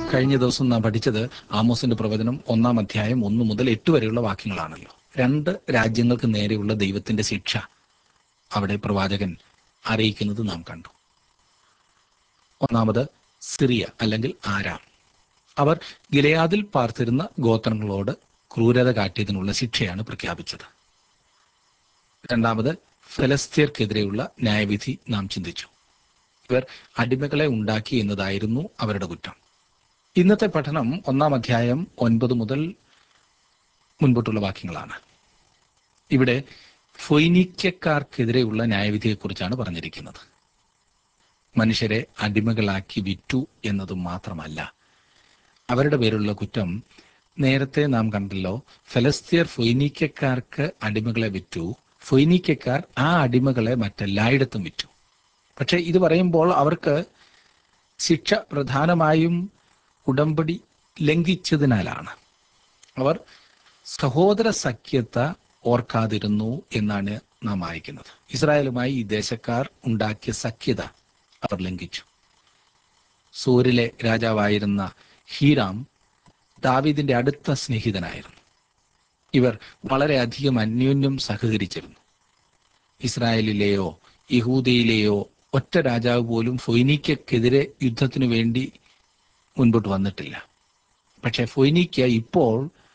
കഴിഞ്ഞ ദിവസം നാം പഠിച്ചത് ആമോസിന്റെ പ്രവചനം ഒന്നാം അധ്യായം ഒന്ന് മുതൽ എട്ട് വരെയുള്ള വാക്യങ്ങളാണല്ലോ രണ്ട് രാജ്യങ്ങൾക്ക് നേരെയുള്ള ദൈവത്തിന്റെ ശിക്ഷ അവിടെ പ്രവാചകൻ അറിയിക്കുന്നത് നാം കണ്ടു ഒന്നാമത് സിറിയ അല്ലെങ്കിൽ ആരാം അവർ ഗിലയാദിൽ പാർത്തിരുന്ന ഗോത്രങ്ങളോട് ക്രൂരത കാട്ടിയതിനുള്ള ശിക്ഷയാണ് പ്രഖ്യാപിച്ചത് രണ്ടാമത് ഫലസ്തീർക്കെതിരെയുള്ള ന്യായവിധി നാം ചിന്തിച്ചു ഇവർ അടിമകളെ ഉണ്ടാക്കി എന്നതായിരുന്നു അവരുടെ കുറ്റം ഇന്നത്തെ പഠനം ഒന്നാം അധ്യായം ഒൻപത് മുതൽ മുൻപോട്ടുള്ള വാക്യങ്ങളാണ് ഇവിടെ ഫൊയ്നിക്കക്കാർക്കെതിരെയുള്ള ന്യായവിധിയെക്കുറിച്ചാണ് പറഞ്ഞിരിക്കുന്നത് മനുഷ്യരെ അടിമകളാക്കി വിറ്റു എന്നത് മാത്രമല്ല അവരുടെ പേരുള്ള കുറ്റം നേരത്തെ നാം കണ്ടല്ലോ ഫലസ്തീർ ഫൊയ്നീക്കക്കാർക്ക് അടിമകളെ വിറ്റു ഫൊയ്നീക്കക്കാർ ആ അടിമകളെ മറ്റെല്ലായിടത്തും വിറ്റു പക്ഷെ ഇത് പറയുമ്പോൾ അവർക്ക് ശിക്ഷ പ്രധാനമായും ഉടമ്പടി ലംഘിച്ചതിനാലാണ് അവർ സഹോദര സഖ്യത ഓർക്കാതിരുന്നു എന്നാണ് നാം വായിക്കുന്നത് ഇസ്രായേലുമായി ഈ ദേശക്കാർ ഉണ്ടാക്കിയ സഖ്യത അവർ ലംഘിച്ചു സൂരിലെ രാജാവായിരുന്ന ഹീറാം ദാവീദിന്റെ അടുത്ത സ്നേഹിതനായിരുന്നു ഇവർ വളരെയധികം അന്യോന്യം സഹകരിച്ചിരുന്നു ഇസ്രായേലിലെയോ യഹൂദയിലെയോ ഒറ്റ രാജാവ് പോലും ഫൊയ്നീക്കെതിരെ യുദ്ധത്തിനു വേണ്ടി മുൻപോട്ട് വന്നിട്ടില്ല പക്ഷെ ഫൊയ്നീക്ക ഇപ്പോൾ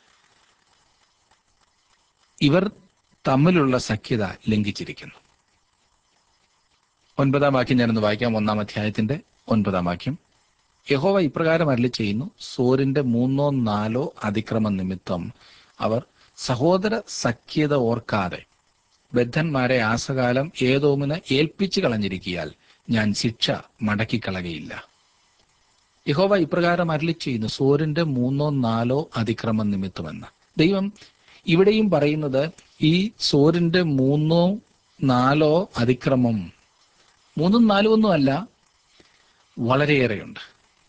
ഇവർ തമ്മിലുള്ള സഖ്യത ലംഘിച്ചിരിക്കുന്നു ഒൻപതാം വാക്യം ഞാനൊന്ന് വായിക്കാം ഒന്നാം അധ്യായത്തിന്റെ ഒൻപതാം വാക്യം യഹോവ ഇപ്രകാരം അരളി ചെയ്യുന്നു സോരിന്റെ മൂന്നോ നാലോ അതിക്രമ നിമിത്തം അവർ സഹോദര സഖ്യത ഓർക്കാതെ ബദ്ധന്മാരെ ആസകാലം ഏതോമിന് ഏൽപ്പിച്ചു കളഞ്ഞിരിക്കിയാൽ ഞാൻ ശിക്ഷ മടക്കിക്കളകയില്ല യഹോവ ഇപ്രകാരം അരളി ചെയ്യുന്നു സോരിന്റെ മൂന്നോ നാലോ അതിക്രമ നിമിത്തമെന്ന് ദൈവം ഇവിടെയും പറയുന്നത് ഈ സോരിന്റെ മൂന്നോ നാലോ അതിക്രമം മൂന്നും നാലും ഒന്നും അല്ല വളരെയേറെയുണ്ട്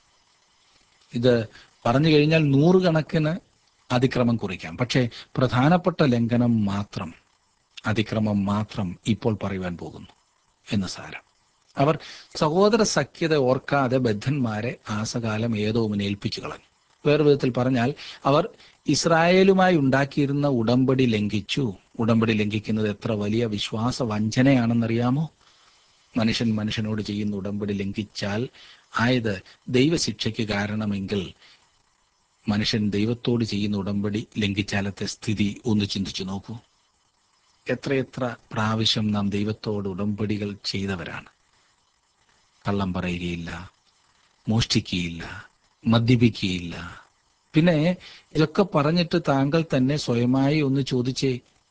ഇത് പറഞ്ഞു കഴിഞ്ഞാൽ നൂറുകണക്കിന് അതിക്രമം കുറിക്കാം പക്ഷേ പ്രധാനപ്പെട്ട ലംഘനം മാത്രം അതിക്രമം മാത്രം ഇപ്പോൾ പറയുവാൻ പോകുന്നു എന്ന് സാരം അവർ സഹോദര സഖ്യത ഓർക്കാതെ ബദ്ധന്മാരെ ആസകാലം ഏതോമിനെ ഏൽപ്പിച്ചു കളഞ്ഞു വേറെ വിധത്തിൽ പറഞ്ഞാൽ അവർ ഇസ്രായേലുമായി ഉണ്ടാക്കിയിരുന്ന ഉടമ്പടി ലംഘിച്ചു ഉടമ്പടി ലംഘിക്കുന്നത് എത്ര വലിയ വിശ്വാസ വഞ്ചനയാണെന്നറിയാമോ മനുഷ്യൻ മനുഷ്യനോട് ചെയ്യുന്ന ഉടമ്പടി ലംഘിച്ചാൽ ആയത് ദൈവശിക്ഷയ്ക്ക് കാരണമെങ്കിൽ മനുഷ്യൻ ദൈവത്തോട് ചെയ്യുന്ന ഉടമ്പടി ലംഘിച്ചാലത്തെ സ്ഥിതി ഒന്ന് ചിന്തിച്ചു നോക്കൂ എത്രയെത്ര പ്രാവശ്യം നാം ദൈവത്തോട് ഉടമ്പടികൾ ചെയ്തവരാണ് കള്ളം പറയുകയില്ല മോഷ്ടിക്കുകയില്ല മദ്യപിക്കുകയില്ല പിന്നെ ഇതൊക്കെ പറഞ്ഞിട്ട് താങ്കൾ തന്നെ സ്വയമായി ഒന്ന് ചോദിച്ചേ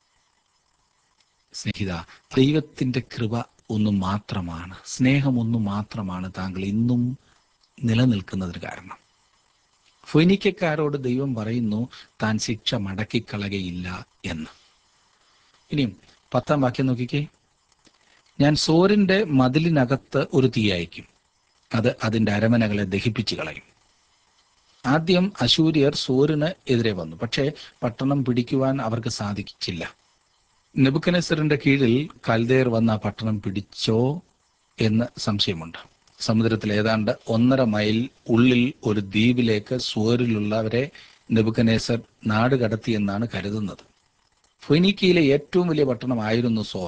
സ്നേഹിത ദൈവത്തിന്റെ കൃപ ഒന്ന് മാത്രമാണ് സ്നേഹം ഒന്ന് മാത്രമാണ് താങ്കൾ ഇന്നും നിലനിൽക്കുന്നതിന് കാരണം ഫൊയ്നിക്കക്കാരോട് ദൈവം പറയുന്നു താൻ ശിക്ഷ മടക്കിക്കളകയില്ല എന്ന് ഇനിയും പത്താം വാക്യം നോക്കിക്കേ ഞാൻ സോറിന്റെ മതിലിനകത്ത് ഒരു തീ അയക്കും അത് അതിന്റെ അരമനകളെ ദഹിപ്പിച്ചു കളയും ആദ്യം അശൂര്യർ സോറിന് എതിരെ വന്നു പക്ഷേ പട്ടണം പിടിക്കുവാൻ അവർക്ക് സാധിച്ചില്ല നെബുക്കനസറിന്റെ കീഴിൽ കൽദേർ വന്ന ആ പട്ടണം പിടിച്ചോ എന്ന് സംശയമുണ്ട് സമുദ്രത്തിൽ ഏതാണ്ട് ഒന്നര മൈൽ ഉള്ളിൽ ഒരു ദ്വീപിലേക്ക് സോറിലുള്ളവരെ നെബുക്കനേസർ നാട് കടത്തിയെന്നാണ് കരുതുന്നത് ഫൊയ്നീക്കയിലെ ഏറ്റവും വലിയ പട്ടണമായിരുന്നു സോർ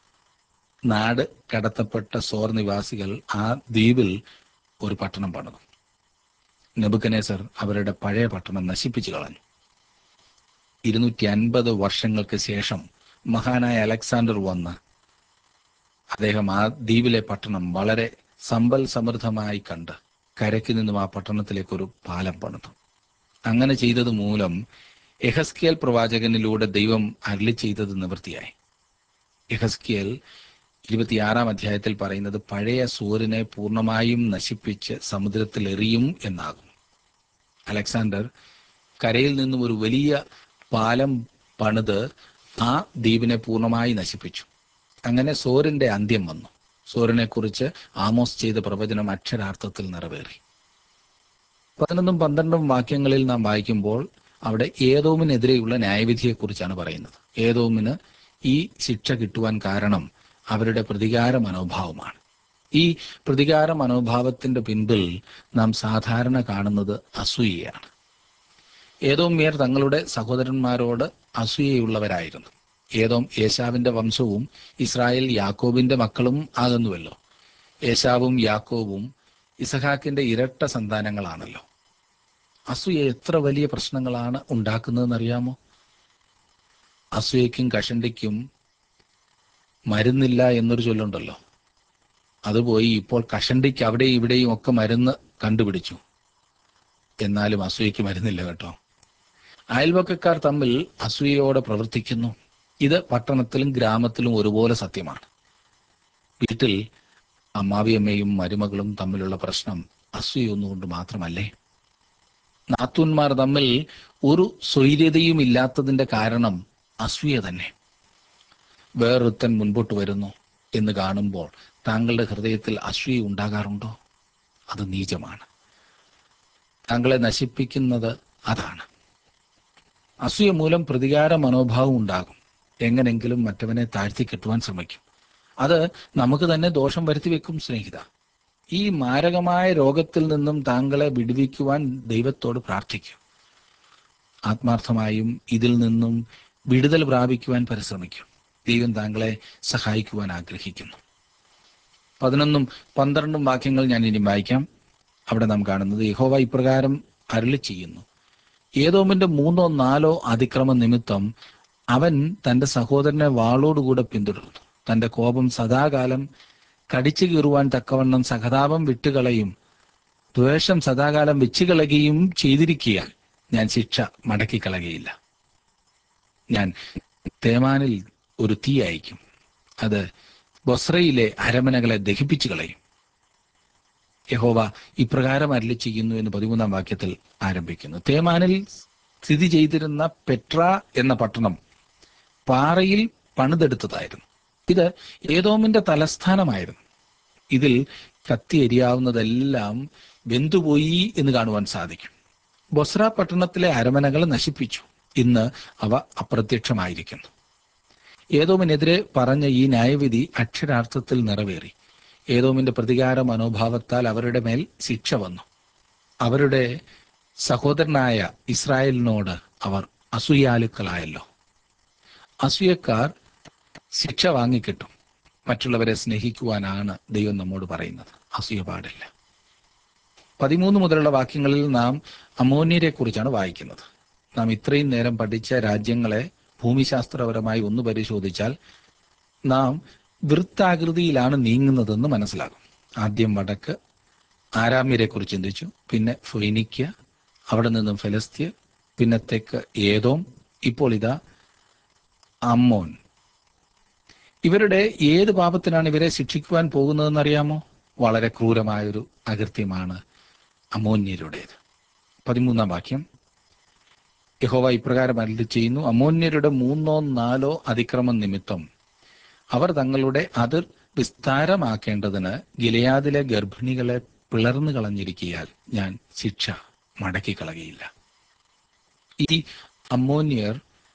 നാട് കടത്തപ്പെട്ട സോർ നിവാസികൾ ആ ദ്വീപിൽ ഒരു പട്ടണം പണിതു നെബുക്കനേസർ അവരുടെ പഴയ പട്ടണം നശിപ്പിച്ചു കളഞ്ഞു ഇരുന്നൂറ്റി അൻപത് വർഷങ്ങൾക്ക് ശേഷം മഹാനായ അലക്സാണ്ടർ വന്ന് അദ്ദേഹം ആ ദ്വീപിലെ പട്ടണം വളരെ സമ്പൽ സമൃദ്ധമായി കണ്ട് കരയ്ക്ക് നിന്നും ആ പട്ടണത്തിലേക്ക് ഒരു പാലം പണിതു അങ്ങനെ ചെയ്തത് മൂലം എഹസ്കിയൽ പ്രവാചകനിലൂടെ ദൈവം അരളി ചെയ്തത് നിവൃത്തിയായി എഹസ്കിയൽ ഇരുപത്തിയാറാം അധ്യായത്തിൽ പറയുന്നത് പഴയ സൂര്യനെ പൂർണ്ണമായും നശിപ്പിച്ച് സമുദ്രത്തിൽ എറിയും എന്നാകും അലക്സാണ്ടർ കരയിൽ നിന്നും ഒരു വലിയ പാലം പണിത് ആ ദ്വീപിനെ പൂർണ്ണമായി നശിപ്പിച്ചു അങ്ങനെ സോറിന്റെ അന്ത്യം വന്നു സോറിനെ കുറിച്ച് ആമോസ് ചെയ്ത പ്രവചനം അക്ഷരാർത്ഥത്തിൽ നിറവേറി പതിനൊന്നും പന്ത്രണ്ടും വാക്യങ്ങളിൽ നാം വായിക്കുമ്പോൾ അവിടെ ഏതോമിനെതിരെയുള്ള ന്യായവിധിയെക്കുറിച്ചാണ് പറയുന്നത് ഏതോമിന് ഈ ശിക്ഷ കിട്ടുവാൻ കാരണം അവരുടെ പ്രതികാര മനോഭാവമാണ് ഈ പ്രതികാര മനോഭാവത്തിന്റെ പിൻപിൽ നാം സാധാരണ കാണുന്നത് അസൂയയാണ് ഏതോമ്യർ തങ്ങളുടെ സഹോദരന്മാരോട് അസൂയയുള്ളവരായിരുന്നു ഏതോം ഏശാവിന്റെ വംശവും ഇസ്രായേൽ യാക്കോബിന്റെ മക്കളും ആകുന്നുവല്ലോ ഏശാവും യാക്കോബും ഇസഹാക്കിന്റെ ഇരട്ട സന്താനങ്ങളാണല്ലോ അസൂയ എത്ര വലിയ പ്രശ്നങ്ങളാണ് ഉണ്ടാക്കുന്നതെന്നറിയാമോ അസൂയയ്ക്കും കഷണ്ടിക്കും മരുന്നില്ല എന്നൊരു ചൊല്ലുണ്ടല്ലോ അത് പോയി ഇപ്പോൾ കഷണ്ടിക്ക് അവിടെയും ഇവിടെയും ഒക്കെ മരുന്ന് കണ്ടുപിടിച്ചു എന്നാലും അസൂയയ്ക്ക് മരുന്നില്ല കേട്ടോ അയൽവക്കക്കാർ തമ്മിൽ അസൂയയോടെ പ്രവർത്തിക്കുന്നു ഇത് പട്ടണത്തിലും ഗ്രാമത്തിലും ഒരുപോലെ സത്യമാണ് വീട്ടിൽ അമ്മാവിയമ്മയും മരുമകളും തമ്മിലുള്ള പ്രശ്നം അസൂയ ഒന്നുകൊണ്ട് മാത്രമല്ലേ നാത്തൂന്മാർ തമ്മിൽ ഒരു സ്വൈര്യതയും ഇല്ലാത്തതിന്റെ കാരണം അസൂയ തന്നെ വേറൊരുത്തൻ മുൻപോട്ട് വരുന്നു എന്ന് കാണുമ്പോൾ താങ്കളുടെ ഹൃദയത്തിൽ അസൂയ ഉണ്ടാകാറുണ്ടോ അത് നീചമാണ് താങ്കളെ നശിപ്പിക്കുന്നത് അതാണ് അസൂയ മൂലം പ്രതികാര മനോഭാവം ഉണ്ടാകും എങ്ങനെങ്കിലും മറ്റവനെ താഴ്ത്തി കെട്ടുവാൻ ശ്രമിക്കും അത് നമുക്ക് തന്നെ ദോഷം വരുത്തി വെക്കും സ്നേഹിത ഈ മാരകമായ രോഗത്തിൽ നിന്നും താങ്കളെ വിടുവിക്കുവാൻ ദൈവത്തോട് പ്രാർത്ഥിക്കും ആത്മാർത്ഥമായും ഇതിൽ നിന്നും വിടുതൽ പ്രാപിക്കുവാൻ പരിശ്രമിക്കും ദൈവം താങ്കളെ സഹായിക്കുവാൻ ആഗ്രഹിക്കുന്നു പതിനൊന്നും പന്ത്രണ്ടും വാക്യങ്ങൾ ഞാൻ ഇനി വായിക്കാം അവിടെ നാം കാണുന്നത് യഹോവ ഇപ്രകാരം അരുളി ചെയ്യുന്നു ഏതോമിന്റെ മൂന്നോ നാലോ അതിക്രമ നിമിത്തം അവൻ തന്റെ സഹോദരനെ വാളോടുകൂടെ പിന്തുടർന്നു തന്റെ കോപം സദാകാലം കടിച്ചു കീറുവാൻ തക്കവണ്ണം സഹതാപം വിട്ടുകളയും ദ്വേഷം സദാകാലം വെച്ചുകളയുകയും ചെയ്തിരിക്കിയാൽ ഞാൻ ശിക്ഷ മടക്കിക്കളകയില്ല ഞാൻ തേമാനിൽ ഒരു തീ അയക്കും അത് ബൊസ്രയിലെ അരമനകളെ ദഹിപ്പിച്ചു കളയും യഹോവ ഇപ്രകാരം അരളി ചെയ്യുന്നു എന്ന് പതിമൂന്നാം വാക്യത്തിൽ ആരംഭിക്കുന്നു തേമാനിൽ സ്ഥിതി ചെയ്തിരുന്ന പെട്ര എന്ന പട്ടണം പാറയിൽ പണിതെടുത്തതായിരുന്നു ഇത് ഏതോമിന്റെ തലസ്ഥാനമായിരുന്നു ഇതിൽ കത്തി എരിയാവുന്നതെല്ലാം വെന്തുപോയി എന്ന് കാണുവാൻ സാധിക്കും ബൊസ്ര പട്ടണത്തിലെ അരമനകൾ നശിപ്പിച്ചു ഇന്ന് അവ അപ്രത്യക്ഷമായിരിക്കുന്നു ഏതോമിനെതിരെ പറഞ്ഞ ഈ ന്യായവിധി അക്ഷരാർത്ഥത്തിൽ നിറവേറി ഏതോമിന്റെ പ്രതികാര മനോഭാവത്താൽ അവരുടെ മേൽ ശിക്ഷ വന്നു അവരുടെ സഹോദരനായ ഇസ്രായേലിനോട് അവർ അസൂയാലുക്കളായല്ലോ അസൂയക്കാർ ശിക്ഷ വാങ്ങിക്കിട്ടും മറ്റുള്ളവരെ സ്നേഹിക്കുവാനാണ് ദൈവം നമ്മോട് പറയുന്നത് അസൂയ പാടില്ല പതിമൂന്ന് മുതലുള്ള വാക്യങ്ങളിൽ നാം അമോന്യരെ കുറിച്ചാണ് വായിക്കുന്നത് നാം ഇത്രയും നേരം പഠിച്ച രാജ്യങ്ങളെ ഭൂമിശാസ്ത്രപരമായി ഒന്ന് പരിശോധിച്ചാൽ നാം വൃത്താകൃതിയിലാണ് നീങ്ങുന്നതെന്ന് മനസ്സിലാകും ആദ്യം വടക്ക് ആരാമ്യരെ കുറിച്ച് ചിന്തിച്ചു പിന്നെ ഫൊയ്നിക്യ അവിടെ നിന്നും ഫെലസ്തീയ പിന്നെ തെക്ക് ഏതോം ഇപ്പോൾ ഇതാ അമ്മോൻ ഇവരുടെ ഏത് പാപത്തിനാണ് ഇവരെ ശിക്ഷിക്കുവാൻ പോകുന്നതെന്ന് അറിയാമോ വളരെ ക്രൂരമായൊരു അകൃത്യമാണ് അമോന്യരുടേത് പതിമൂന്നാം വാക്യം യഹോവ ഇപ്രകാരം അരളി ചെയ്യുന്നു അമോന്യരുടെ മൂന്നോ നാലോ അതിക്രമം നിമിത്തം അവർ തങ്ങളുടെ അതിർ വിസ്താരമാക്കേണ്ടതിന് ഗിലയാദിലെ ഗർഭിണികളെ പിളർന്നു കളഞ്ഞിരിക്കിയാൽ ഞാൻ ശിക്ഷ മടക്കിക്കളകയില്ല ഈ അമ്മോന്യർ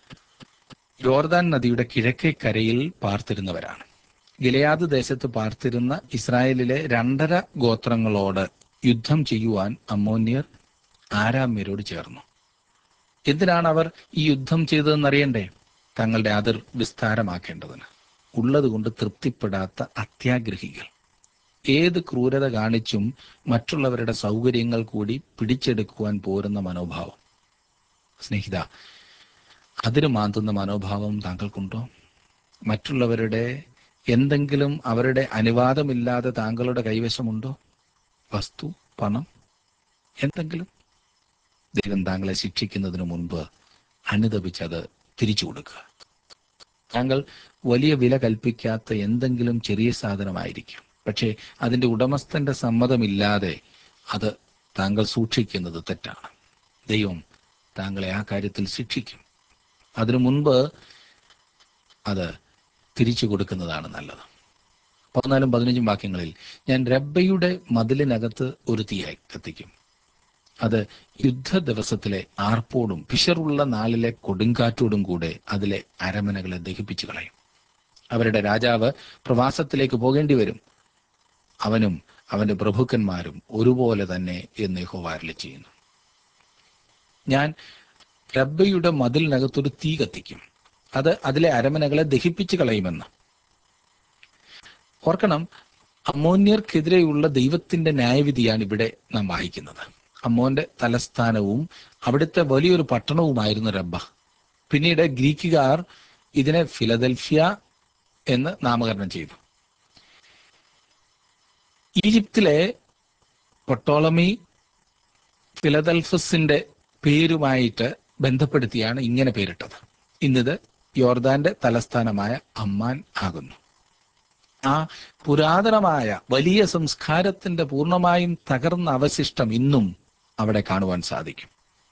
യോർദാൻ നദിയുടെ കിഴക്കേ കരയിൽ പാർത്തിരുന്നവരാണ് ഗിലയാദ് ദേശത്ത് പാർത്തിരുന്ന ഇസ്രായേലിലെ രണ്ടര ഗോത്രങ്ങളോട് യുദ്ധം ചെയ്യുവാൻ അമ്മോന്യർ ആരാമ്യരോട് ചേർന്നു എന്തിനാണ് അവർ ഈ യുദ്ധം ചെയ്തതെന്നറിയണ്ടേ തങ്ങളുടെ അതിർ വിസ്താരമാക്കേണ്ടതിന് ഉള്ളതുകൊണ്ട് തൃപ്തിപ്പെടാത്ത അത്യാഗ്രഹികൾ ഏത് ക്രൂരത കാണിച്ചും മറ്റുള്ളവരുടെ സൗകര്യങ്ങൾ കൂടി പിടിച്ചെടുക്കുവാൻ പോരുന്ന മനോഭാവം സ്നേഹിത അതിന് മാന്തുന്ന മനോഭാവം താങ്കൾക്കുണ്ടോ മറ്റുള്ളവരുടെ എന്തെങ്കിലും അവരുടെ അനുവാദമില്ലാതെ താങ്കളുടെ കൈവശമുണ്ടോ വസ്തു പണം എന്തെങ്കിലും ദൈവം താങ്കളെ ശിക്ഷിക്കുന്നതിന് മുൻപ് അനുദപിച്ചത് തിരിച്ചു കൊടുക്കുക താങ്കൾ വലിയ വില കൽപ്പിക്കാത്ത എന്തെങ്കിലും ചെറിയ സാധനമായിരിക്കും പക്ഷേ അതിന്റെ ഉടമസ്ഥന്റെ സമ്മതമില്ലാതെ അത് താങ്കൾ സൂക്ഷിക്കുന്നത് തെറ്റാണ് ദൈവം താങ്കളെ ആ കാര്യത്തിൽ ശിക്ഷിക്കും അതിനു മുൻപ് അത് തിരിച്ചു കൊടുക്കുന്നതാണ് നല്ലത് പതിനാലും പതിനഞ്ചും വാക്യങ്ങളിൽ ഞാൻ രബ്ബയുടെ മതിലിനകത്ത് ഒരു തീയായി കത്തിക്കും അത് യുദ്ധ ദിവസത്തിലെ ആർപ്പോടും പിശറുള്ള നാളിലെ കൊടുങ്കാറ്റോടും കൂടെ അതിലെ അരമനകളെ ദഹിപ്പിച്ചു കളയും അവരുടെ രാജാവ് പ്രവാസത്തിലേക്ക് പോകേണ്ടി വരും അവനും അവന്റെ പ്രഭുക്കന്മാരും ഒരുപോലെ തന്നെ എന്ന് യഹോവ അരുളി ചെയ്യുന്നു ഞാൻ റബ്ബയുടെ മതിലിനകത്തൊരു തീ കത്തിക്കും അത് അതിലെ അരമനകളെ ദഹിപ്പിച്ചു കളയുമെന്ന് ഓർക്കണം അമ്മോന്യർക്കെതിരെയുള്ള ദൈവത്തിന്റെ ന്യായവിധിയാണ് ഇവിടെ നാം വായിക്കുന്നത് അമ്മോന്റെ തലസ്ഥാനവും അവിടുത്തെ വലിയൊരു പട്ടണവുമായിരുന്നു റബ്ബ പിന്നീട് ഗ്രീക്കുകാർ ഇതിനെ ഫിലദൽഫിയ എന്ന് നാമകരണം ചെയ്തു ഈജിപ്തിലെ പൊട്ടോളമി ഫിലദൽഫസിന്റെ പേരുമായിട്ട് ബന്ധപ്പെടുത്തിയാണ് ഇങ്ങനെ പേരിട്ടത് ഇന്നിത് യോർദാന്റെ തലസ്ഥാനമായ അമ്മാൻ ആകുന്നു ആ പുരാതനമായ വലിയ സംസ്കാരത്തിന്റെ പൂർണ്ണമായും തകർന്ന അവശിഷ്ടം ഇന്നും അവിടെ കാണുവാൻ സാധിക്കും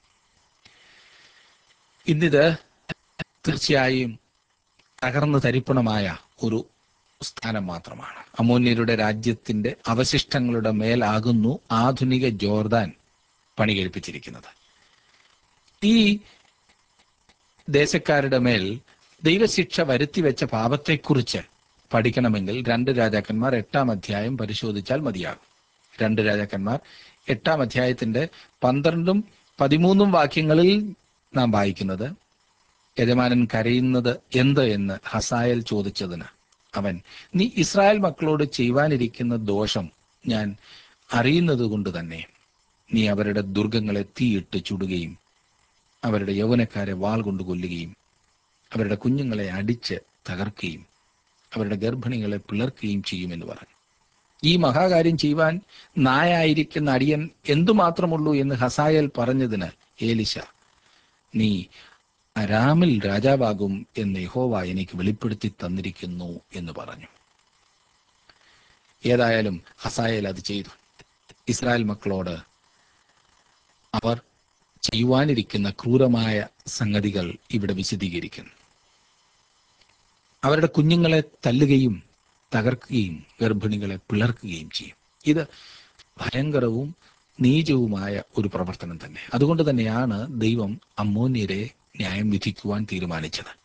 ഇന്നിത് തീർച്ചയായും തകർന്നു തരിപ്പണമായ ഒരു സ്ഥാനം മാത്രമാണ് അമോന്യരുടെ രാജ്യത്തിന്റെ അവശിഷ്ടങ്ങളുടെ മേലാകുന്നു ആധുനിക ജോർദാൻ പണി കഴിപ്പിച്ചിരിക്കുന്നത് ഈ ദേശക്കാരുടെ മേൽ ദൈവശിക്ഷ വരുത്തിവെച്ച പാപത്തെക്കുറിച്ച് പഠിക്കണമെങ്കിൽ രണ്ട് രാജാക്കന്മാർ എട്ടാം അധ്യായം പരിശോധിച്ചാൽ മതിയാകും രണ്ട് രാജാക്കന്മാർ എട്ടാം അധ്യായത്തിന്റെ പന്ത്രണ്ടും പതിമൂന്നും വാക്യങ്ങളിൽ നാം വായിക്കുന്നത് യജമാനൻ കരയുന്നത് എന്ത് എന്ന് ഹസായൽ ചോദിച്ചതിന് അവൻ നീ ഇസ്രായേൽ മക്കളോട് ചെയ്യുവാനിരിക്കുന്ന ദോഷം ഞാൻ അറിയുന്നത് കൊണ്ട് തന്നെ നീ അവരുടെ ദുർഗങ്ങളെ തീയിട്ട് ചുടുകയും അവരുടെ യൗവനക്കാരെ വാൾ കൊണ്ട് കൊല്ലുകയും അവരുടെ കുഞ്ഞുങ്ങളെ അടിച്ച് തകർക്കുകയും അവരുടെ ഗർഭിണികളെ പിളർക്കുകയും ചെയ്യുമെന്ന് പറഞ്ഞു ഈ മഹാകാര്യം ചെയ്യുവാൻ നായായിരിക്കുന്ന അടിയൻ എന്തുമാത്രമുള്ളൂ എന്ന് ഹസായൽ പറഞ്ഞതിന് ഏലിശ നീ അരാമിൽ രാജാവാകും എന്ന് യഹോവ എനിക്ക് വെളിപ്പെടുത്തി തന്നിരിക്കുന്നു എന്ന് പറഞ്ഞു ഏതായാലും ഹസായൽ അത് ചെയ്തു ഇസ്രായേൽ മക്കളോട് അവർ ചെയ്യുവാനിരിക്കുന്ന ക്രൂരമായ സംഗതികൾ ഇവിടെ വിശദീകരിക്കുന്നു അവരുടെ കുഞ്ഞുങ്ങളെ തല്ലുകയും തകർക്കുകയും ഗർഭിണികളെ പിളർക്കുകയും ചെയ്യും ഇത് ഭയങ്കരവും നീചവുമായ ഒരു പ്രവർത്തനം തന്നെ അതുകൊണ്ട് തന്നെയാണ് ദൈവം അമ്മോന്യരെ ന്യായം വിധിക്കുവാൻ തീരുമാനിച്ചത്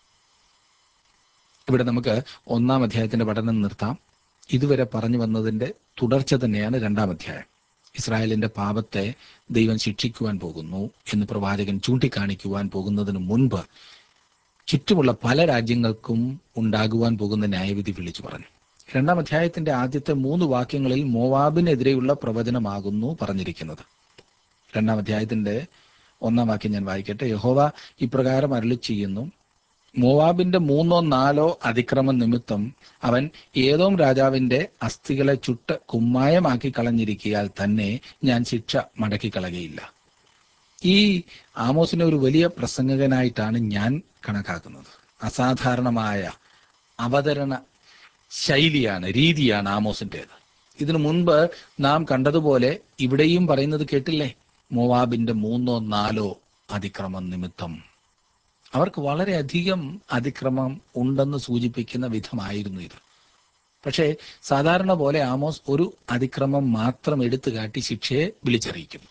ഇവിടെ നമുക്ക് ഒന്നാം അധ്യായത്തിന്റെ പഠനം നിർത്താം ഇതുവരെ പറഞ്ഞു വന്നതിന്റെ തുടർച്ച തന്നെയാണ് രണ്ടാം അധ്യായം ഇസ്രായേലിന്റെ പാപത്തെ ദൈവം ശിക്ഷിക്കുവാൻ പോകുന്നു എന്ന് പ്രവാചകൻ ചൂണ്ടിക്കാണിക്കുവാൻ പോകുന്നതിന് മുൻപ് ചുറ്റുമുള്ള പല രാജ്യങ്ങൾക്കും ഉണ്ടാകുവാൻ പോകുന്ന ന്യായവിധി വിളിച്ചു പറഞ്ഞു രണ്ടാം അധ്യായത്തിന്റെ ആദ്യത്തെ മൂന്ന് വാക്യങ്ങളിൽ മോവാബിനെതിരെയുള്ള പ്രവചനമാകുന്നു പറഞ്ഞിരിക്കുന്നത് രണ്ടാം അധ്യായത്തിന്റെ ഒന്നാം വാക്യം ഞാൻ വായിക്കട്ടെ യഹോവ ഇപ്രകാരം അരളി ചെയ്യുന്നു മോവാബിന്റെ മൂന്നോ നാലോ അതിക്രമ നിമിത്തം അവൻ ഏതോം രാജാവിന്റെ അസ്ഥികളെ ചുട്ട് കുമ്മായമാക്കി കളഞ്ഞിരിക്കിയാൽ തന്നെ ഞാൻ ശിക്ഷ മടക്കി കളകയില്ല ഈ ആമോസിനെ ഒരു വലിയ പ്രസംഗകനായിട്ടാണ് ഞാൻ കണക്കാക്കുന്നത് അസാധാരണമായ അവതരണ ശൈലിയാണ് രീതിയാണ് ആമോസിൻ്റെത് ഇതിനു മുൻപ് നാം കണ്ടതുപോലെ ഇവിടെയും പറയുന്നത് കേട്ടില്ലേ മോവാബിന്റെ മൂന്നോ നാലോ അതിക്രമം നിമിത്തം അവർക്ക് വളരെയധികം അതിക്രമം ഉണ്ടെന്ന് സൂചിപ്പിക്കുന്ന വിധമായിരുന്നു ഇത് പക്ഷേ സാധാരണ പോലെ ആമോസ് ഒരു അതിക്രമം മാത്രം എടുത്തു കാട്ടി ശിക്ഷയെ വിളിച്ചറിയിക്കുന്നു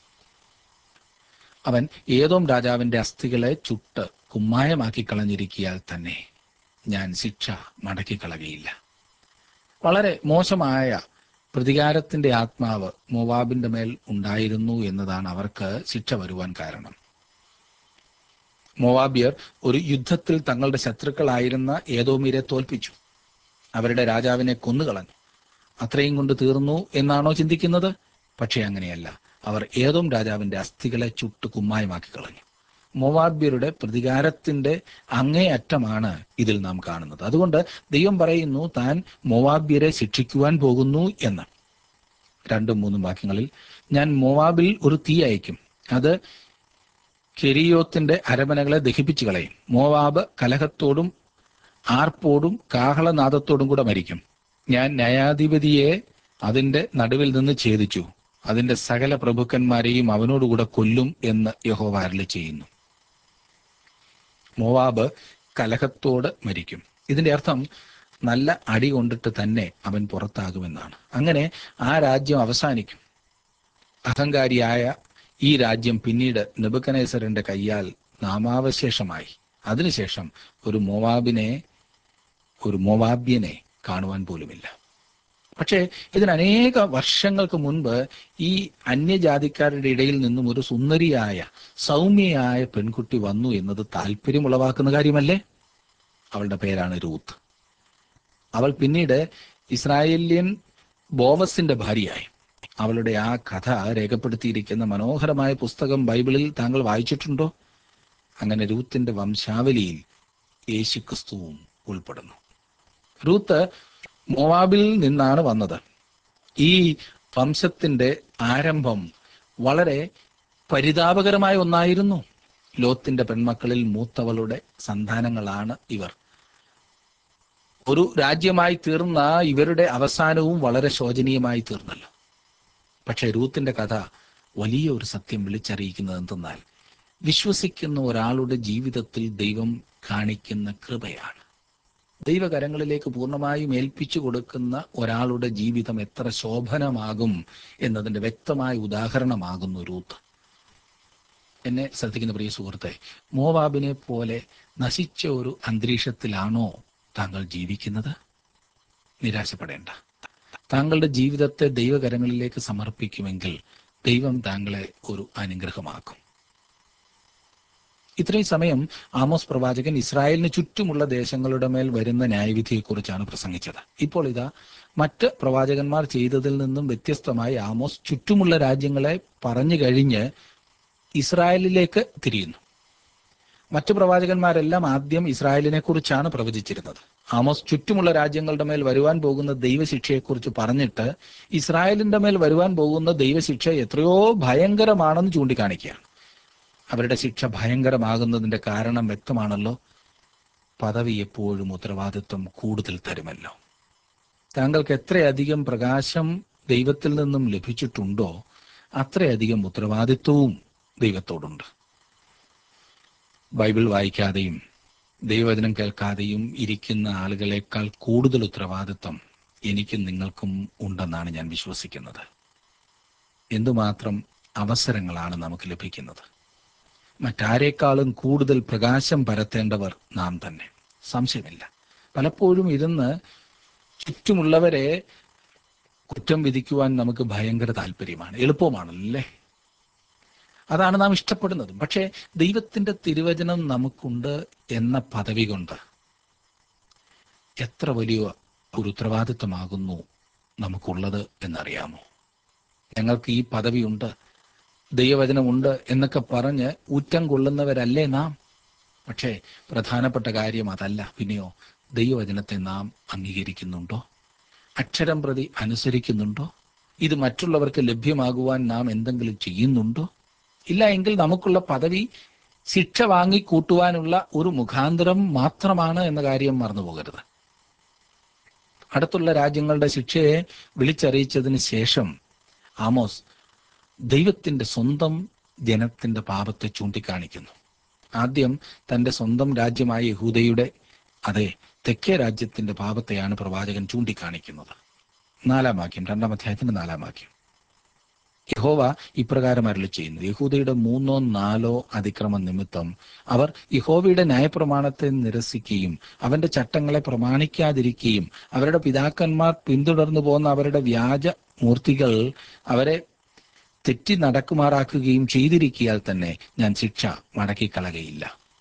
അവൻ ഏതോം രാജാവിന്റെ അസ്ഥികളെ ചുട്ട് കുമ്മായമാക്കി കളഞ്ഞിരിക്കിയാൽ തന്നെ ഞാൻ ശിക്ഷ മടക്കിക്കളകയില്ല വളരെ മോശമായ പ്രതികാരത്തിന്റെ ആത്മാവ് മോവാബിന്റെ മേൽ ഉണ്ടായിരുന്നു എന്നതാണ് അവർക്ക് ശിക്ഷ വരുവാൻ കാരണം മോവാബിയർ ഒരു യുദ്ധത്തിൽ തങ്ങളുടെ ശത്രുക്കളായിരുന്ന ഏതോമീരെ തോൽപ്പിച്ചു അവരുടെ രാജാവിനെ കൊന്നുകളഞ്ഞു അത്രയും കൊണ്ട് തീർന്നു എന്നാണോ ചിന്തിക്കുന്നത് പക്ഷേ അങ്ങനെയല്ല അവർ ഏതോം രാജാവിന്റെ അസ്ഥികളെ ചുട്ട് കുമ്മായമാക്കി കളഞ്ഞു മോവാബ്യരുടെ പ്രതികാരത്തിന്റെ അങ്ങേയറ്റമാണ് ഇതിൽ നാം കാണുന്നത് അതുകൊണ്ട് ദൈവം പറയുന്നു താൻ മോവാബ്യരെ ശിക്ഷിക്കുവാൻ പോകുന്നു എന്ന് രണ്ടും മൂന്നും വാക്യങ്ങളിൽ ഞാൻ മോവാബിൽ ഒരു തീ അയക്കും അത് കെരിയോത്തിന്റെ അരമനകളെ ദഹിപ്പിച്ചു കളയും മോവാബ് കലഹത്തോടും ആർപ്പോടും കാഹളനാദത്തോടും കൂടെ മരിക്കും ഞാൻ ന്യായാധിപതിയെ അതിന്റെ നടുവിൽ നിന്ന് ഛേദിച്ചു അതിന്റെ സകല പ്രഭുക്കന്മാരെയും അവനോടുകൂടെ കൊല്ലും എന്ന് യഹോവ അരളി ചെയ്യുന്നു മോവാബ് കലഹത്തോട് മരിക്കും ഇതിന്റെ അർത്ഥം നല്ല അടി കൊണ്ടിട്ട് തന്നെ അവൻ പുറത്താകുമെന്നാണ് അങ്ങനെ ആ രാജ്യം അവസാനിക്കും അഹങ്കാരിയായ ഈ രാജ്യം പിന്നീട് നെബുക്കനേസറിന്റെ കയ്യാൽ നാമാവശേഷമായി അതിനുശേഷം ഒരു മോവാബിനെ ഒരു മോവാബ്യനെ കാണുവാൻ പോലുമില്ല പക്ഷേ ഇതിന് അനേക വർഷങ്ങൾക്ക് മുൻപ് ഈ അന്യജാതിക്കാരുടെ ഇടയിൽ നിന്നും ഒരു സുന്ദരിയായ സൗമ്യയായ പെൺകുട്ടി വന്നു എന്നത് താല്പര്യം ഉളവാക്കുന്ന കാര്യമല്ലേ അവളുടെ പേരാണ് രൂത്ത് അവൾ പിന്നീട് ഇസ്രായേലിയൻ ബോവസിന്റെ ഭാര്യയായി അവളുടെ ആ കഥ രേഖപ്പെടുത്തിയിരിക്കുന്ന മനോഹരമായ പുസ്തകം ബൈബിളിൽ താങ്കൾ വായിച്ചിട്ടുണ്ടോ അങ്ങനെ രൂത്തിന്റെ വംശാവലിയിൽ യേശുക്രിസ്തുവും ഉൾപ്പെടുന്നു റൂത്ത് മോവാബിൽ നിന്നാണ് വന്നത് ഈ വംശത്തിന്റെ ആരംഭം വളരെ പരിതാപകരമായ ഒന്നായിരുന്നു ലോത്തിന്റെ പെൺമക്കളിൽ മൂത്തവളുടെ സന്താനങ്ങളാണ് ഇവർ ഒരു രാജ്യമായി തീർന്ന ഇവരുടെ അവസാനവും വളരെ ശോചനീയമായി തീർന്നല്ലോ പക്ഷെ രൂത്തിന്റെ കഥ വലിയ ഒരു സത്യം വിളിച്ചറിയിക്കുന്നത് എന്തെന്നാൽ വിശ്വസിക്കുന്ന ഒരാളുടെ ജീവിതത്തിൽ ദൈവം കാണിക്കുന്ന കൃപയാണ് ദൈവകരങ്ങളിലേക്ക് പൂർണ്ണമായും ഏൽപ്പിച്ചു കൊടുക്കുന്ന ഒരാളുടെ ജീവിതം എത്ര ശോഭനമാകും എന്നതിന്റെ വ്യക്തമായ ഉദാഹരണമാകുന്നു രൂത്ത് എന്നെ ശ്രദ്ധിക്കുന്ന പ്രിയ സുഹൃത്തെ മോവാബിനെ പോലെ നശിച്ച ഒരു അന്തരീക്ഷത്തിലാണോ താങ്കൾ ജീവിക്കുന്നത് നിരാശപ്പെടേണ്ട താങ്കളുടെ ജീവിതത്തെ ദൈവകരങ്ങളിലേക്ക് സമർപ്പിക്കുമെങ്കിൽ ദൈവം താങ്കളെ ഒരു അനുഗ്രഹമാക്കും ഇത്രയും സമയം ആമോസ് പ്രവാചകൻ ഇസ്രായേലിന് ചുറ്റുമുള്ള ദേശങ്ങളുടെ മേൽ വരുന്ന ന്യായവിധിയെക്കുറിച്ചാണ് പ്രസംഗിച്ചത് ഇപ്പോൾ ഇതാ മറ്റ് പ്രവാചകന്മാർ ചെയ്തതിൽ നിന്നും വ്യത്യസ്തമായി ആമോസ് ചുറ്റുമുള്ള രാജ്യങ്ങളെ പറഞ്ഞു കഴിഞ്ഞ് ഇസ്രായേലിലേക്ക് തിരിയുന്നു മറ്റു പ്രവാചകന്മാരെല്ലാം ആദ്യം ഇസ്രായേലിനെ കുറിച്ചാണ് പ്രവചിച്ചിരുന്നത് ആമോസ് ചുറ്റുമുള്ള രാജ്യങ്ങളുടെ മേൽ വരുവാൻ പോകുന്ന ദൈവശിക്ഷയെക്കുറിച്ച് പറഞ്ഞിട്ട് ഇസ്രായേലിന്റെ മേൽ വരുവാൻ പോകുന്ന ദൈവശിക്ഷ എത്രയോ ഭയങ്കരമാണെന്ന് ചൂണ്ടിക്കാണിക്കുകയാണ് അവരുടെ ശിക്ഷ ഭയങ്കരമാകുന്നതിന്റെ കാരണം വ്യക്തമാണല്ലോ പദവി എപ്പോഴും ഉത്തരവാദിത്വം കൂടുതൽ തരുമല്ലോ താങ്കൾക്ക് എത്രയധികം പ്രകാശം ദൈവത്തിൽ നിന്നും ലഭിച്ചിട്ടുണ്ടോ അത്രയധികം ഉത്തരവാദിത്വവും ദൈവത്തോടുണ്ട് ബൈബിൾ വായിക്കാതെയും ദൈവവചനം കേൾക്കാതെയും ഇരിക്കുന്ന ആളുകളെക്കാൾ കൂടുതൽ ഉത്തരവാദിത്വം എനിക്കും നിങ്ങൾക്കും ഉണ്ടെന്നാണ് ഞാൻ വിശ്വസിക്കുന്നത് എന്തുമാത്രം അവസരങ്ങളാണ് നമുക്ക് ലഭിക്കുന്നത് മറ്റാരേക്കാളും കൂടുതൽ പ്രകാശം പരത്തേണ്ടവർ നാം തന്നെ സംശയമില്ല പലപ്പോഴും ഇരുന്ന് ചുറ്റുമുള്ളവരെ കുറ്റം വിധിക്കുവാൻ നമുക്ക് ഭയങ്കര താല്പര്യമാണ് എളുപ്പമാണല്ലേ അതാണ് നാം ഇഷ്ടപ്പെടുന്നത് പക്ഷേ ദൈവത്തിന്റെ തിരുവചനം നമുക്കുണ്ട് എന്ന പദവി കൊണ്ട് എത്ര വലിയ ഒരു ഉത്തരവാദിത്വമാകുന്നു നമുക്കുള്ളത് എന്നറിയാമോ ഞങ്ങൾക്ക് ഈ പദവിയുണ്ട് ദൈവവചനമുണ്ട് എന്നൊക്കെ പറഞ്ഞ് ഊറ്റം കൊള്ളുന്നവരല്ലേ നാം പക്ഷേ പ്രധാനപ്പെട്ട കാര്യം അതല്ല പിന്നെയോ ദൈവവചനത്തെ നാം അംഗീകരിക്കുന്നുണ്ടോ അക്ഷരം പ്രതി അനുസരിക്കുന്നുണ്ടോ ഇത് മറ്റുള്ളവർക്ക് ലഭ്യമാകുവാൻ നാം എന്തെങ്കിലും ചെയ്യുന്നുണ്ടോ ഇല്ല എങ്കിൽ നമുക്കുള്ള പദവി ശിക്ഷ വാങ്ങി കൂട്ടുവാനുള്ള ഒരു മുഖാന്തരം മാത്രമാണ് എന്ന കാര്യം മറന്നു പോകരുത് അടുത്തുള്ള രാജ്യങ്ങളുടെ ശിക്ഷയെ വിളിച്ചറിയിച്ചതിന് ശേഷം ആമോസ് ദൈവത്തിന്റെ സ്വന്തം ജനത്തിന്റെ പാപത്തെ ചൂണ്ടിക്കാണിക്കുന്നു ആദ്യം തന്റെ സ്വന്തം രാജ്യമായ യഹൂദയുടെ അതെ തെക്കേ രാജ്യത്തിന്റെ പാപത്തെയാണ് പ്രവാചകൻ ചൂണ്ടിക്കാണിക്കുന്നത് നാലാം വാക്യം രണ്ടാം അധ്യായത്തിന്റെ നാലാം വാക്യം യഹോവ ഇപ്രകാരം അരുളി ചെയ്യുന്നു യഹൂദയുടെ മൂന്നോ നാലോ അതിക്രമ നിമിത്തം അവർ യഹോവയുടെ ന്യായപ്രമാണത്തെ നിരസിക്കുകയും അവന്റെ ചട്ടങ്ങളെ പ്രമാണിക്കാതിരിക്കുകയും അവരുടെ പിതാക്കന്മാർ പിന്തുടർന്നു പോന്ന അവരുടെ വ്യാജ മൂർത്തികൾ അവരെ തെറ്റി നടക്കുമാറാക്കുകയും ചെയ്തിരിക്കിയാൽ തന്നെ ഞാൻ ശിക്ഷ മടക്കിക്കളകയില്ല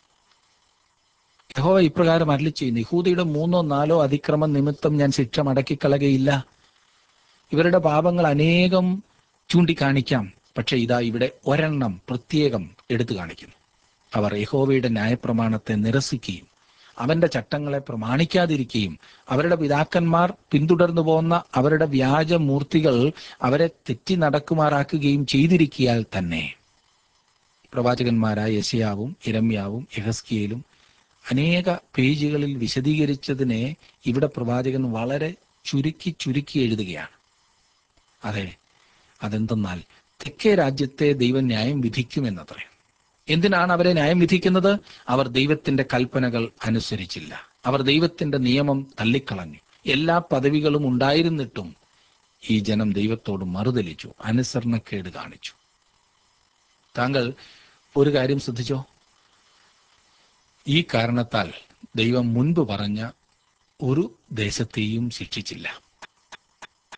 യഹോവ ഇപ്രകാരം അരളി ചെയ്യുന്നു യഹൂദയുടെ മൂന്നോ നാലോ അതിക്രമ നിമിത്തം ഞാൻ ശിക്ഷ മടക്കിക്കളകയില്ല ഇവരുടെ പാപങ്ങൾ അനേകം ചൂണ്ടിക്കാണിക്കാം പക്ഷെ ഇതാ ഇവിടെ ഒരെണ്ണം പ്രത്യേകം എടുത്തു കാണിക്കുന്നു അവർ യഹോവയുടെ ന്യായപ്രമാണത്തെ നിരസിക്കുകയും അവന്റെ ചട്ടങ്ങളെ പ്രമാണിക്കാതിരിക്കുകയും അവരുടെ പിതാക്കന്മാർ പിന്തുടർന്നു പോന്ന അവരുടെ വ്യാജമൂർത്തികൾ അവരെ തെറ്റി നടക്കുമാറാക്കുകയും ചെയ്തിരിക്കിയാൽ തന്നെ പ്രവാചകന്മാരായ യശയാവും ഇരമ്യാവും യഹസ്കിയയിലും അനേക പേജുകളിൽ വിശദീകരിച്ചതിനെ ഇവിടെ പ്രവാചകൻ വളരെ ചുരുക്കി ചുരുക്കി എഴുതുകയാണ് അതെ അതെന്തെന്നാൽ തെക്കേ രാജ്യത്തെ ദൈവം ന്യായം വിധിക്കുമെന്നത്രേ എന്തിനാണ് അവരെ ന്യായം വിധിക്കുന്നത് അവർ ദൈവത്തിന്റെ കൽപ്പനകൾ അനുസരിച്ചില്ല അവർ ദൈവത്തിന്റെ നിയമം തള്ളിക്കളഞ്ഞു എല്ലാ പദവികളും ഉണ്ടായിരുന്നിട്ടും ഈ ജനം ദൈവത്തോട് മറുതലിച്ചു അനുസരണക്കേട് കാണിച്ചു താങ്കൾ ഒരു കാര്യം ശ്രദ്ധിച്ചോ ഈ കാരണത്താൽ ദൈവം മുൻപ് പറഞ്ഞ ഒരു ദേശത്തെയും ശിക്ഷിച്ചില്ല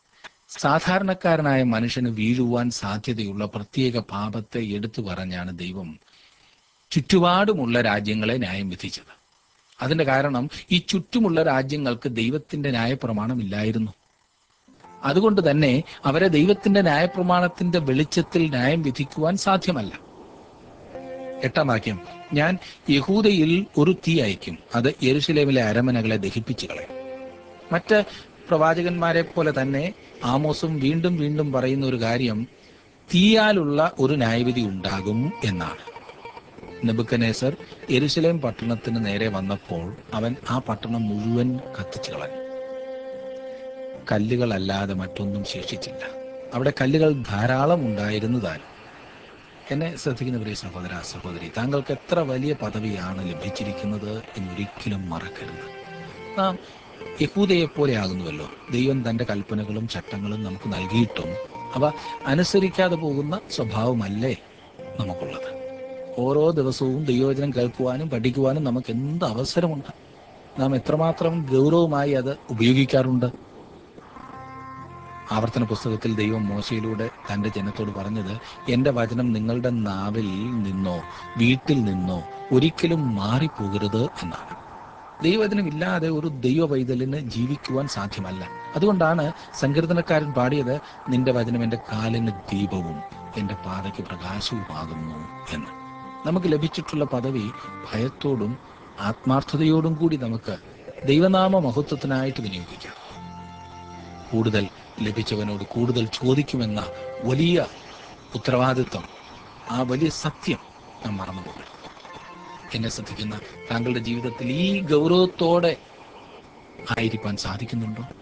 സാധാരണക്കാരനായ മനുഷ്യന് വീഴുവാൻ സാധ്യതയുള്ള പ്രത്യേക പാപത്തെ എടുത്തു പറഞ്ഞാണ് ദൈവം ചുറ്റുപാടുമുള്ള രാജ്യങ്ങളെ ന്യായം വിധിച്ചത് അതിന്റെ കാരണം ഈ ചുറ്റുമുള്ള രാജ്യങ്ങൾക്ക് ദൈവത്തിന്റെ ന്യായപ്രമാണമില്ലായിരുന്നു അതുകൊണ്ട് തന്നെ അവരെ ദൈവത്തിന്റെ ന്യായപ്രമാണത്തിന്റെ വെളിച്ചത്തിൽ ന്യായം വിധിക്കുവാൻ സാധ്യമല്ല എട്ടാം വാക്യം ഞാൻ യഹൂദയിൽ ഒരു തീ അയക്കും അത് യെരുശലേമിലെ അരമനകളെ ദഹിപ്പിച്ചു കളയും മറ്റ് പ്രവാചകന്മാരെ പോലെ തന്നെ ആമോസും വീണ്ടും വീണ്ടും പറയുന്ന ഒരു കാര്യം തീയാലുള്ള ഒരു ന്യായവിധി ഉണ്ടാകും എന്നാണ് നെബുക്കനേസർ യെരുശലേം പട്ടണത്തിന് നേരെ വന്നപ്പോൾ അവൻ ആ പട്ടണം മുഴുവൻ കത്തിച്ചു കളഞ്ഞു കല്ലുകളല്ലാതെ മറ്റൊന്നും ശേഷിച്ചില്ല അവിടെ കല്ലുകൾ ധാരാളം ഉണ്ടായിരുന്നതാൽ എന്നെ ശ്രദ്ധിക്കുന്ന പ്രിയ സഹോദര സഹോദരി താങ്കൾക്ക് എത്ര വലിയ പദവിയാണ് ലഭിച്ചിരിക്കുന്നത് എന്നൊരിക്കലും മറക്കരുത് നാം യഹൂദയെ പോലെ ആകുന്നുവല്ലോ ദൈവം തന്റെ കൽപ്പനകളും ചട്ടങ്ങളും നമുക്ക് നൽകിയിട്ടും അവ അനുസരിക്കാതെ പോകുന്ന സ്വഭാവമല്ലേ നമുക്കുള്ളത് ഓരോ ദിവസവും ദൈവവചനം കേൾക്കുവാനും പഠിക്കുവാനും നമുക്ക് എന്ത് അവസരമുണ്ട് നാം എത്രമാത്രം ഗൗരവമായി അത് ഉപയോഗിക്കാറുണ്ട് ആവർത്തന പുസ്തകത്തിൽ ദൈവം മോശയിലൂടെ തന്റെ ജനത്തോട് പറഞ്ഞത് എന്റെ വചനം നിങ്ങളുടെ നാവിൽ നിന്നോ വീട്ടിൽ നിന്നോ ഒരിക്കലും മാറിപ്പോകരുത് എന്നാണ് ദൈവവചനമില്ലാതെ ഒരു ദൈവ പൈതലിന് ജീവിക്കുവാൻ സാധ്യമല്ല അതുകൊണ്ടാണ് സങ്കീർത്തനക്കാരൻ പാടിയത് നിന്റെ വചനം എന്റെ കാലിന് ദീപവും എന്റെ പാതയ്ക്ക് പ്രകാശവുമാകുന്നു എന്ന് നമുക്ക് ലഭിച്ചിട്ടുള്ള പദവി ഭയത്തോടും ആത്മാർത്ഥതയോടും കൂടി നമുക്ക് ദൈവനാമ മഹത്വത്തിനായിട്ട് വിനിയോഗിക്കാം കൂടുതൽ ലഭിച്ചവനോട് കൂടുതൽ ചോദിക്കുമെന്ന വലിയ ഉത്തരവാദിത്വം ആ വലിയ സത്യം നാം മറന്നുപോകരുത് എന്നെ ശ്രദ്ധിക്കുന്ന താങ്കളുടെ ജീവിതത്തിൽ ഈ ഗൗരവത്തോടെ ആയിരിക്കാൻ സാധിക്കുന്നുണ്ടോ